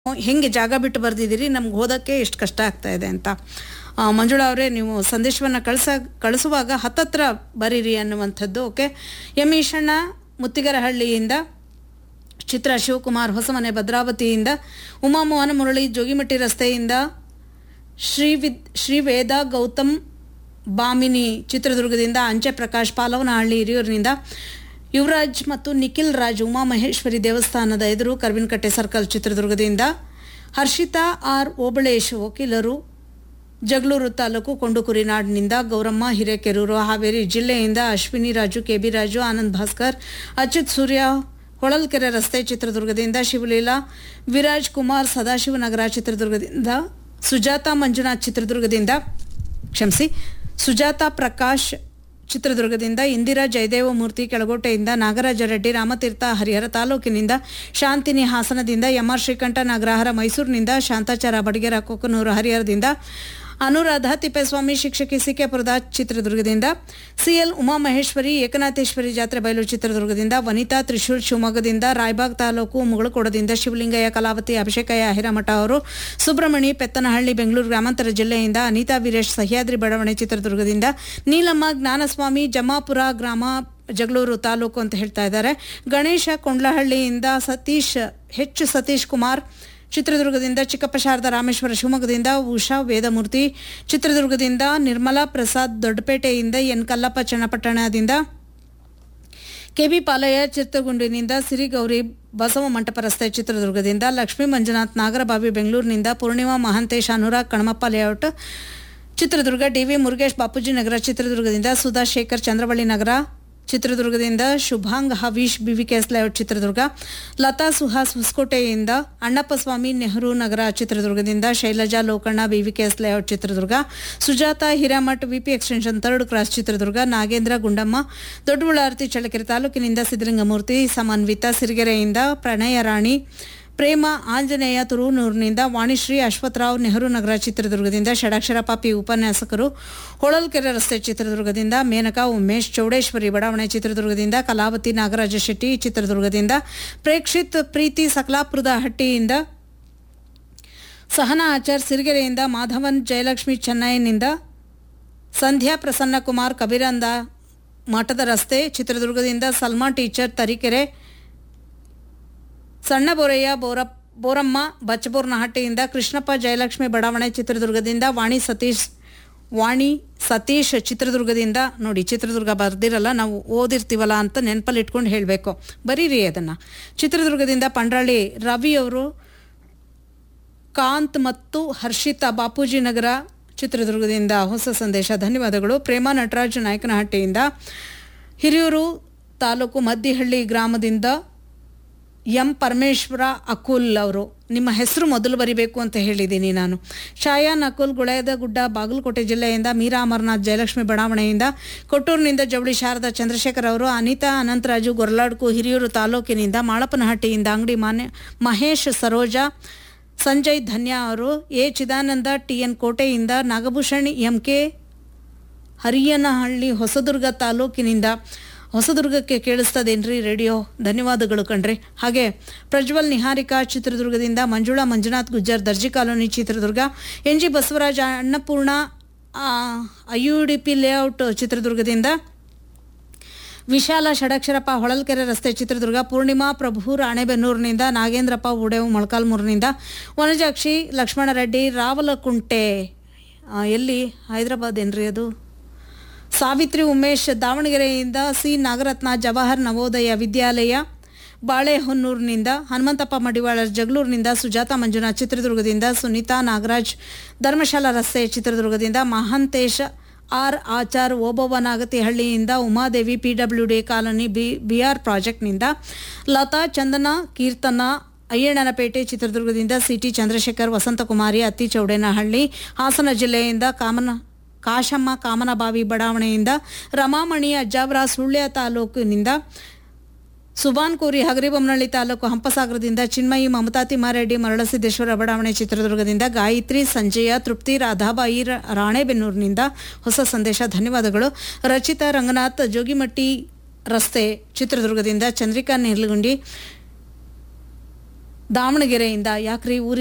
ಹೆಂಗೆ ಜಾಗ ಬಿಟ್ಟು ಬರ್ದಿದ್ದೀರಿ ನಮ್ಗೆ ಓದೋಕ್ಕೆ ಎಷ್ಟು ಕಷ್ಟ ಆಗ್ತಾ ಇದೆ ಅಂತ ಆ, ಮಂಜುಳಾ ಅವರೇ ನೀವು ಸಂದೇಶವನ್ನು ಕಳಿಸ ಕಳಿಸುವಾಗ ಹತ್ತತ್ರ ಬರೀರಿ ಅನ್ನುವಂಥದ್ದು ಓಕೆ ಎಂ ಈಶಣ್ಣ ಮುತ್ತಿಗರಹಳ್ಳಿಯಿಂದ ಚಿತ್ರ ಶಿವಕುಮಾರ್ ಹೊಸಮನೆ ಭದ್ರಾವತಿಯಿಂದ ಉಮಾ ಮೋಹನ ಮುರಳಿ ಜೋಗಿಮಟ್ಟಿ ರಸ್ತೆಯಿಂದ ಶ್ರೀ ವಿದ್ ಶ್ರೀ ವೇದ ಗೌತಮ್ ಬಾಮಿನಿ ಚಿತ್ರದುರ್ಗದಿಂದ ಅಂಚೆ ಪ್ರಕಾಶ್ ಪಾಲವನಹಳ್ಳಿ ಹಿರಿಯೂರಿನಿಂದ ಯುವರಾಜ್ ಮತ್ತು ನಿಖಿಲ್ ರಾಜ್ ಉಮಾ ಮಹೇಶ್ವರಿ ದೇವಸ್ಥಾನದ ಎದುರು ಕರ್ವಿನಕಟ್ಟೆ ಸರ್ಕಲ್ ಚಿತ್ರದುರ್ಗದಿಂದ ಹರ್ಷಿತಾ ಆರ್ ಓಬಳೇಶ್ ವಕೀಲರು ಜಗಳೂರು ತಾಲೂಕು ಕೊಂಡುಕುರಿನಾಡಿನಿಂದ ಗೌರಮ್ಮ ಹಿರೇಕೆರೂರು ಹಾವೇರಿ ಜಿಲ್ಲೆಯಿಂದ ಅಶ್ವಿನಿ ರಾಜು ಕೆಬಿ ರಾಜು ಆನಂದ್ ಭಾಸ್ಕರ್ ಅಚ್ಯುತ್ ಸೂರ್ಯ ಹೊಳಲ್ಕೆರೆ ರಸ್ತೆ ಚಿತ್ರದುರ್ಗದಿಂದ ಶಿವಲೀಲಾ ವಿರಾಜ್ ಕುಮಾರ್ ಸದಾಶಿವನಗರ ಚಿತ್ರದುರ್ಗದಿಂದ ಸುಜಾತ ಮಂಜುನಾಥ್ ಚಿತ್ರದುರ್ಗದಿಂದ ಕ್ಷಮಿಸಿ ಸುಜಾತ ಪ್ರಕಾಶ್ ಚಿತ್ರದುರ್ಗದಿಂದ ಇಂದಿರಾ ಜಯದೇವಮೂರ್ತಿ ಕೆಳಗೋಟೆಯಿಂದ ನಾಗರಾಜ ರೆಡ್ಡಿ ರಾಮತೀರ್ಥ ಹರಿಹರ ತಾಲೂಕಿನಿಂದ ಶಾಂತಿನಿ ಹಾಸನದಿಂದ ಎಂಆರ್ ಶ್ರೀಕಂಠ ನಾಗರಹರ ಮೈಸೂರಿನಿಂದ ಶಾಂತಾಚಾರ ಬಡಗೇರ ಕೊಕ್ಕನೂರು ಹರಿಹರದಿಂದ ಅನುರಾಧ ತಿಪ್ಪೇಸ್ವಾಮಿ ಶಿಕ್ಷಕಿ ಸಿಕೆಪುರದ ಚಿತ್ರದುರ್ಗದಿಂದ ಸಿಎಲ್ ಉಮಾಮಹೇಶ್ವರಿ ಏಕನಾಥೇಶ್ವರಿ ಜಾತ್ರೆ ಬಯಲು ಚಿತ್ರದುರ್ಗದಿಂದ ವನಿತಾ ತ್ರಿಶೂಲ್ ಶಿವಮೊಗ್ಗದಿಂದ ರಾಯಬಾಗ್ ತಾಲೂಕು ಮುಗಳಕೋಡದಿಂದ ಶಿವಲಿಂಗಯ್ಯ ಕಲಾವತಿ ಅಭಿಷೇಕಯ್ಯ ಹಿರಮಠ ಅವರು ಸುಬ್ರಹ್ಮಣಿ ಪೆತ್ತನಹಳ್ಳಿ ಬೆಂಗಳೂರು ಗ್ರಾಮಾಂತರ ಜಿಲ್ಲೆಯಿಂದ ಅನಿತಾ ವೀರೇಶ್ ಸಹ್ಯಾದ್ರಿ ಬಡಾವಣೆ ಚಿತ್ರದುರ್ಗದಿಂದ ನೀಲಮ್ಮ ಜ್ಞಾನಸ್ವಾಮಿ ಜಮಾಪುರ ಗ್ರಾಮ ಜಗಳೂರು ತಾಲೂಕು ಅಂತ ಹೇಳ್ತಾ ಇದ್ದಾರೆ ಗಣೇಶ ಕೊಂಡ್ಲಹಳ್ಳಿಯಿಂದ ಸತೀಶ್ ಹೆಚ್ಚು ಸತೀಶ್ ಕುಮಾರ್ ಚಿತ್ರದುರ್ಗದಿಂದ ಚಿಕ್ಕಪ್ಪ ಶಾರದಾ ರಾಮೇಶ್ವರ ಶಿವಮೊಗ್ಗದಿಂದ ಉಷಾ ವೇದಮೂರ್ತಿ ಚಿತ್ರದುರ್ಗದಿಂದ ನಿರ್ಮಲಾ ಪ್ರಸಾದ್ ದೊಡ್ಡಪೇಟೆಯಿಂದ ಎನ್ ಕಲ್ಲಪ್ಪ ಚನ್ನಪಟ್ಟಣದಿಂದ ಕೆಬಿ ಪಾಲಯ್ಯ ಚಿತ್ರಗುಂಡಿನಿಂದ ಸಿರಿಗೌರಿ ಬಸವ ಮಂಟಪ ರಸ್ತೆ ಚಿತ್ರದುರ್ಗದಿಂದ ಲಕ್ಷ್ಮೀ ಮಂಜುನಾಥ್ ನಾಗರಬಾವಿ ಬೆಂಗಳೂರಿನಿಂದ ಪೂರ್ಣಿಮಾ ಮಹಾಂತೇಶ್ ಅನುರಾಗ್ ಕಣಮಪ್ಪ ಲೇಔಟ್ ಚಿತ್ರದುರ್ಗ ಡಿವಿ ಮುರುಗೇಶ್ ಬಾಪೂಜಿ ನಗರ ಚಿತ್ರದುರ್ಗದಿಂದ ಸುಧಾ ಶೇಖರ್ ಚಂದ್ರವಳ್ಳಿ ನಗರ ಚಿತ್ರದುರ್ಗದಿಂದ ಶುಭಾಂಗ್ ಹವೀಶ್ ಬಿವಿಕೆಎಸ್ ಲೇಔಟ್ ಚಿತ್ರದುರ್ಗ ಲತಾ ಸುಹಾಸ್ ಹೊಸಕೋಟೆಯಿಂದ ಅಣ್ಣಪ್ಪ ಸ್ವಾಮಿ ನೆಹರು ನಗರ ಚಿತ್ರದುರ್ಗದಿಂದ Shailaja Lokanna B V K S layout Chitradurga Sujatha Hiremath V P extension third cross Chitradurga Nagendra Gundamma Doddaballarthi Challakere ತಾಲೂಕಿನಿಂದ ಸಿದ್ದಲಿಂಗಮೂರ್ತಿ ಸಮನ್ವಿತ ಸಿರಿಗೆರೆಯಿಂದ ಪ್ರಣಯ ರಾಣಿ ಪ್ರೇಮ ಆಂಜನೇಯ ತುರುನೂರಿನಿಂದ ವಾಣಿಶ್ರೀ ಅಶ್ವತ್ಥರಾವ್ ನೆಹರು ನಗರ ಚಿತ್ರದುರ್ಗದಿಂದ ಷಡಾಕ್ಷರ ಪಾಪಿ ಉಪನ್ಯಾಸಕರು ಹೊಳಲ್ಕೆರೆ ರಸ್ತೆ ಚಿತ್ರದುರ್ಗದಿಂದ ಮೇನಕಾ ಉಮೇಶ್ ಚೌಡೇಶ್ವರಿ ಬಡಾವಣೆ ಚಿತ್ರದುರ್ಗದಿಂದ ಕಲಾವತಿ ನಾಗರಾಜ ಶೆಟ್ಟಿ ಚಿತ್ರದುರ್ಗದಿಂದ ಪ್ರೇಕ್ಷಿತ್ ಪ್ರೀತಿ ಸಕಲಾಪುರದ ಹಟ್ಟಿಯಿಂದ ಸಹನಾ ಆಚಾರ್ ಸಿರಿಗೆರೆಯಿಂದ ಮಾಧವನ್ ಜಯಲಕ್ಷ್ಮಿ ಚೆನ್ನೈನಿಂದ ಸಂಧ್ಯಾ ಪ್ರಸನ್ನ ಕುಮಾರ್ ಕಬೀರಂದ ಮಠದ ರಸ್ತೆ ಚಿತ್ರದುರ್ಗದಿಂದ ಸಲ್ಮಾ ಟೀಚರ್ ತರೀಕೆರೆ ಸಣ್ಣ ಬೋರಯ್ಯ ಬೋರ ಬೋರಮ್ಮ ಬಚ್ಚಬೋರ್ನಹಟ್ಟಿಯಿಂದ ಕೃಷ್ಣಪ್ಪ ಜಯಲಕ್ಷ್ಮಿ ಬಡಾವಣೆ ಚಿತ್ರದುರ್ಗದಿಂದ ವಾಣಿ ಸತೀಶ್ ವಾಣಿ ಸತೀಶ್ ಚಿತ್ರದುರ್ಗದಿಂದ ನೋಡಿ ಚಿತ್ರದುರ್ಗ ಬರ್ದಿರಲ್ಲ ನಾವು ಓದಿರ್ತೀವಲ್ಲ ಅಂತ ನೆನಪಲ್ಲಿ ಇಟ್ಕೊಂಡು ಹೇಳಬೇಕು ಬರೀರಿ ಅದನ್ನು ಚಿತ್ರದುರ್ಗದಿಂದ ಪಂಡ್ರಳ್ಳಿ ರವಿ ಅವರು ಕಾಂತ್ ಮತ್ತು ಹರ್ಷಿತಾ ಬಾಪೂಜಿ ನಗರ ಚಿತ್ರದುರ್ಗದಿಂದ ಹೊಸ ಸಂದೇಶ ಧನ್ಯವಾದಗಳು ಪ್ರೇಮ ನಟರಾಜ್ ನಾಯಕನಹಟ್ಟಿಯಿಂದ ಹಿರಿಯೂರು ತಾಲೂಕು ಮದ್ದಿಹಳ್ಳಿ ಗ್ರಾಮದಿಂದ ಎಂ ಪರಮೇಶ್ವರ ಅಕುಲ್ ಅವರು ನಿಮ್ಮ ಹೆಸರು ಮೊದಲು ಬರಿಬೇಕು ಅಂತ ಹೇಳಿದ್ದೀನಿ ನಾನು ಶಾಯಾನ್ ಅಕುಲ್ ಗುಳೆಯದ ಗುಡ್ಡ ಬಾಗಲಕೋಟೆ ಜಿಲ್ಲೆಯಿಂದ ಮೀರಾ ಅಮರನಾಥ್ ಜಯಲಕ್ಷ್ಮಿ ಬಡಾವಣೆಯಿಂದ ಕೊಟ್ಟೂರಿನಿಂದ ಜವಳಿ ಶಾರದಾ ಚಂದ್ರಶೇಖರ್ ಅವರು ಅನಿತಾ ಅನಂತರಾಜು ಗೊರ್ಲಾಡ್ಕು ಹಿರಿಯೂರು ತಾಲೂಕಿನಿಂದ ಮಾಳಪ್ಪನಹಟ್ಟಿಯಿಂದ ಅಂಗಡಿ ಮಾನ್ಯ ಮಹೇಶ್ ಸರೋಜಾ ಸಂಜಯ್ ಧನ್ಯ ಅವರು ಎ ಚಿದಾನಂದ ಟಿ ಎನ್ ಕೋಟೆಯಿಂದ ನಾಗಭೂಷಣ್ ಎಂ ಕೆ ಹರಿಯನಹಳ್ಳಿ ಹೊಸದುರ್ಗ ತಾಲೂಕಿನಿಂದ ಹೊಸದುರ್ಗಕ್ಕೆ ಕೇಳಿಸ್ತದೇನ್ರಿ ರೇಡಿಯೋ ಧನ್ಯವಾದಗಳು ಕಣ್ರಿ ಹಾಗೆ ಪ್ರಜ್ವಲ್ ನಿಹಾರಿಕಾ ಚಿತ್ರದುರ್ಗದಿಂದ Manjula Manjunath Gujjar Darji colony Chitradurga N G Basavaraja Annapoorna I U D P layout ಚಿತ್ರದುರ್ಗದಿಂದ ವಿಶಾಲ ಷಡಕ್ಷರಪ್ಪ ಹೊಳಲ್ಕೆರೆ ರಸ್ತೆ ಚಿತ್ರದುರ್ಗ ಪೂರ್ಣಿಮಾ ಪ್ರಭು ರಾಣೆಬೆನ್ನೂರಿನಿಂದ ನಾಗೇಂದ್ರಪ್ಪ ಉಡೇವು ಮೊಳಕಾಲ್ಮೂರಿನಿಂದ ವನಜಾಕ್ಷಿ ಲಕ್ಷ್ಮಣರೆಡ್ಡಿ ರಾವಲಕುಂಟೆ ಆ, ಎಲ್ಲಿ ಹೈದರಾಬಾದ್ ಏನ್ರಿ ಅದು ಸಾವಿತ್ರಿ ಉಮೇಶ್ ದಾವಣಗೆರೆಯಿಂದ ಸಿ ನಾಗರತ್ನ ಜವಾಹರ್ ನವೋದಯ ವಿದ್ಯಾಲಯ ಬಾಳೆಹೊನ್ನೂರಿನಿಂದ ಹನುಮಂತಪ್ಪ ಮಡಿವಾಳರ್ ಜಗಳೂರಿನಿಂದ ಸುಜಾತ ಮಂಜುನಾಥ್ ಚಿತ್ರದುರ್ಗದಿಂದ ಸುನೀತಾ ನಾಗರಾಜ್ ಧರ್ಮಶಾಲಾ ರಸ್ತೆ ಚಿತ್ರದುರ್ಗದಿಂದ ಮಹಾಂತೇಶ್ ಆರ್ ಆಚಾರ್ ಓಬವ್ವ ನಾಗತಿಹಳ್ಳಿಯಿಂದ Umadevi P W D colony B B R ಪ್ರಾಜೆಕ್ಟ್ನಿಂದ ಲತಾ ಚಂದನ ಕೀರ್ತನ ಅಯ್ಯಣ್ಣನಪೇಟೆ ಚಿತ್ರದುರ್ಗದಿಂದ ಸಿಟಿ ಚಂದ್ರಶೇಖರ್ ವಸಂತಕುಮಾರಿ ಅತ್ತಿ ಚೌಡೇನಹಳ್ಳಿ ಹಾಸನ ಜಿಲ್ಲೆಯಿಂದ ಕಾಮನ ಕಾಶಮ್ಮ ಕಾಮನಬಾವಿ ಬಡಾವಣೆಯಿಂದ ರಮಾಮಣಿ ಅಜ್ಜಾವರ ಸುಳ್ಯ ತಾಲೂಕಿನಿಂದ ಸುಬಾನ್ ಕೋರಿ ಹಗರಿಬೊಮ್ಮನಹಳ್ಳಿ ತಾಲೂಕು ಹಂಪಸಾಗರದಿಂದ ಚಿನ್ಮಯಿ ಮಮತಾ ತಿಮ್ಮಾರೆಡ್ಡಿ ಮರಳಸಿದ್ದೇಶ್ವರ ಬಡಾವಣೆ ಚಿತ್ರದುರ್ಗದಿಂದ ಗಾಯತ್ರಿ ಸಂಜಯ ತೃಪ್ತಿ ರಾಧಾಬಾಯಿ ರ- ರಾಣೆಬೆನ್ನೂರಿನಿಂದ ಹೊಸ ಸಂದೇಶ ಧನ್ಯವಾದಗಳು ರಚಿತಾ ರಂಗನಾಥ್ ಜೋಗಿಮಟ್ಟಿ ರಸ್ತೆ ಚಿತ್ರದುರ್ಗದಿಂದ ಚಂದ್ರಿಕಾ ನೇರ್ಲಗುಂಡಿ ದಾವಣಗೆರೆಯಿಂದ ಯಾಕ್ರಿ ಊರಿ